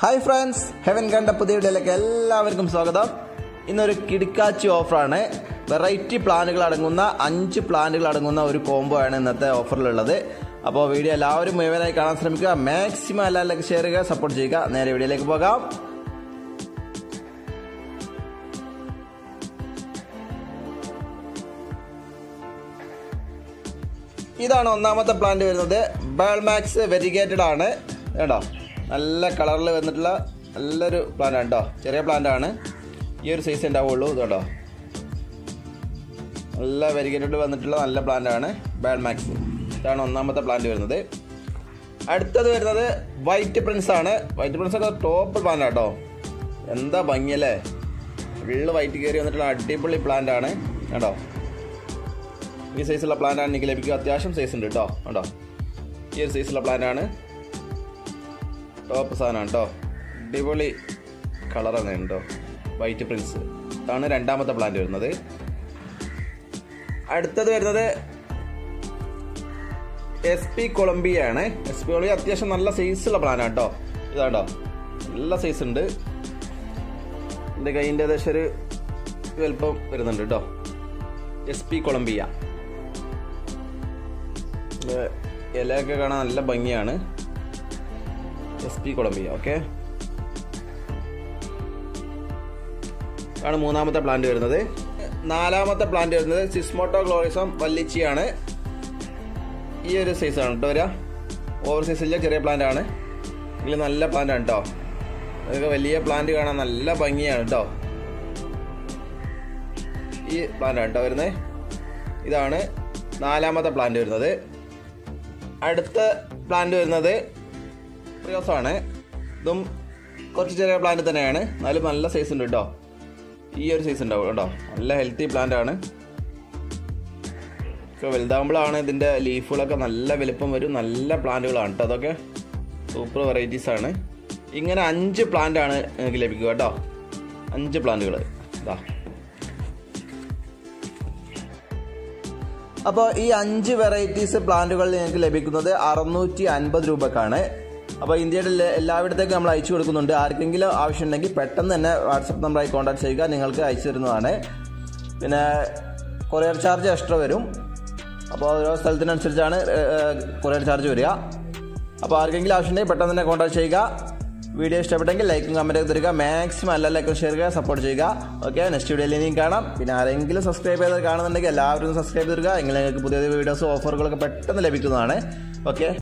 hi friends heaven കണ്ട പുതിയ വീഡിയോയിലേക്ക് എല്ലാവർക്കും സ്വാഗതം ഇന്നൊരു കിടുക്കാച്ചി ഓഫറാണ് വെറൈറ്റി പ്ലാനുകൾ അടങ്ങുന്ന അഞ്ച് പ്ലാനുകൾ അടങ്ങുന്ന ഒരു കോംബോ ആണ് ഇന്നത്തെ ഓഫറിലുള്ളത് അപ്പോൾ വീഡിയോ എല്ലാവരും മുഴുവനായി കാണാൻ ശ്രമിക്കുക മാക്സിമം എല്ലാവരിലേക്ക് ഷെയർ ചെയ്യുക സപ്പോർട്ട് ചെയ്യുക നേരെ വീഡിയോയിലേക്ക് പോകാം ഇതാണ് ഒന്നാമത്തെ പ്ലാന്റ് വരുന്നത് ബേൾമാക്സ് വെരിഗേറ്റഡ് ആണ് കേട്ടോ നല്ല കളറിൽ വന്നിട്ടുള്ള നല്ലൊരു പ്ലാന്റ് ആണ് കേട്ടോ ചെറിയ പ്ലാന്റ് ആണ് ഈ ഒരു സൈസ് ഉണ്ടാവുള്ളൂ ഇത് കേട്ടോ നല്ല വെരിഗേറ്റഡ് വന്നിട്ടുള്ള നല്ല പ്ലാന്റ് ആണ് ബേൾമാക്സ് ഇതാണ് ഒന്നാമത്തെ പ്ലാന്റ് വരുന്നത് അടുത്തത് വരുന്നത് വൈറ്റ് പ്രിൻസ് ആണ് വൈറ്റ് പ്രിൻസ് ഒക്കെ ടോപ്പ് പ്ലാന്റ് കേട്ടോ എന്താ ഭംഗിയല്ലേ ഫുള്ള് വൈറ്റ് കയറി വന്നിട്ടുള്ള അടിപൊളി പ്ലാന്റ് ആണ് കേട്ടോ ഈ സൈസുള്ള പ്ലാന്റ് ആണ് എനിക്ക് ലഭിക്കുക അത്യാവശ്യം സൈസ് ഉണ്ട് കേട്ടോ കേട്ടോ ഈ ഒരു സൈസുള്ള പ്ലാന്റ് ആണ് ടോപ്പ് സാധനമാണ് കേട്ടോ അടിപൊളി കളറാണ് കേട്ടോ വൈറ്റ് പ്രിൻസ് ഇതാണ് രണ്ടാമത്തെ പ്ലാന്റ് വരുന്നത് അടുത്തത് വരുന്നത് എസ് പി കൊളംബിയ ആണ് എസ് പി കൊളംബിയ അത്യാവശ്യം നല്ല സൈസുള്ള പ്ലാനാണ് കേട്ടോ ഇതാട്ടോ നല്ല സൈസ് ഉണ്ട് എൻ്റെ കൈയിൻ്റെ ഏകദേശം ഒരു വലുപ്പം വരുന്നുണ്ട് കേട്ടോ എസ് പി കൊളംബിയ ഇത് ഇലയൊക്കെ കാണാൻ നല്ല ഭംഗിയാണ് എസ് പി കൊളംബിയ ഓക്കെ ആണ് മൂന്നാമത്തെ പ്ലാന്റ് വരുന്നത് നാലാമത്തെ പ്ലാന്റ് വരുന്നത് സിസ്മോട്ടോ ഗ്ലോറിസം വല്ലിച്ചിയാണ് ഈ ഒരു സൈസാണ് കേട്ടോ വരിക ഓവർ സൈസിലെ ചെറിയ പ്ലാന്റ് ആണ് ഇതിൽ നല്ല പ്ലാന്റ് ആണ് കേട്ടോ അതൊക്കെ വലിയ പ്ലാന്റ് കാണാൻ നല്ല ഭംഗിയാണ് കേട്ടോ ഈ പ്ലാന്റ് ആണ് കേട്ടോ വരുന്നത് ഇതാണ് നാലാമത്തെ പ്ലാന്റ് വരുന്നത് അടുത്ത പ്ലാന്റ് വരുന്നത് പ്രിയോസാണ് ഇതും കുറച്ച് ചെറിയ പ്ലാന്റ് തന്നെയാണ് എന്നാലും നല്ല സൈസ് ഉണ്ട് കേട്ടോ ഈ ഒരു സൈസ് ഉണ്ടാവും കേട്ടോ നല്ല ഹെൽത്തി പ്ലാന്റ് ആണ് ഒക്കെ വലുതാകുമ്പോഴാണ് ഇതിൻ്റെ ലീഫുകളൊക്കെ നല്ല വലുപ്പം വരും നല്ല പ്ലാന്റുകളാണ് കേട്ടോ അതൊക്കെ സൂപ്പർ വെറൈറ്റീസ് ആണ് ഇങ്ങനെ അഞ്ച് പ്ലാന്റ് ആണ് നിങ്ങൾക്ക് ലഭിക്കുക കേട്ടോ അഞ്ച് പ്ലാന്റുകൾ ഇതാ അപ്പോൾ ഈ അഞ്ച് വെറൈറ്റീസ് പ്ലാന്റുകൾ നിങ്ങൾക്ക് ലഭിക്കുന്നത് അറുന്നൂറ്റി അൻപത് രൂപക്കാണ് അപ്പോൾ ഇന്ത്യയുടെ എല്ലാ- എല്ലായിടത്തേക്കും നമ്മൾ അയച്ചു കൊടുക്കുന്നുണ്ട് ആർക്കെങ്കിലും ആവശ്യമുണ്ടെങ്കിൽ പെട്ടെന്ന് തന്നെ വാട്സപ്പ് നമ്പറായി കോൺടാക്ട് ചെയ്യുക നിങ്ങൾക്ക് അയച്ചു തരുന്നതാണ് പിന്നെ കൊറിയർ ചാർജ് എക്സ്ട്രാ വരും അപ്പോൾ ഓരോ സ്ഥലത്തിനനുസരിച്ചാണ് കൊറിയർ ചാർജ് വരിക അപ്പോൾ ആർക്കെങ്കിലും ആവശ്യമുണ്ടെങ്കിൽ പെട്ടെന്ന് തന്നെ കോൺടാക്ട് ചെയ്യുക വീഡിയോ ഇഷ്ടപ്പെട്ടെങ്കിൽ ലൈക്കും കമൻറ്റ് ഒക്കെ തരിക മാക്സിമം എല്ലാ ലൈക്കും ഷെയർ ചെയ്യുക സപ്പോർട്ട് ചെയ്യുക ഓക്കെ നെക്സ്റ്റ് വീഡിയോയിൽ ഇനിയും കാണാം പിന്നെ ആരെങ്കിലും സബ്സ്ക്രൈബ് ചെയ്ത് കാണുന്നുണ്ടെങ്കിൽ എല്ലാവരും സബ്സ്ക്രൈബ് ചെയ്യുക എങ്കിൽ നിങ്ങൾക്ക് പുതിയ വീഡിയോസ് ഓഫറുകളൊക്കെ പെട്ടെന്ന് ലഭിക്കുന്നതാണ് ഓക്കെ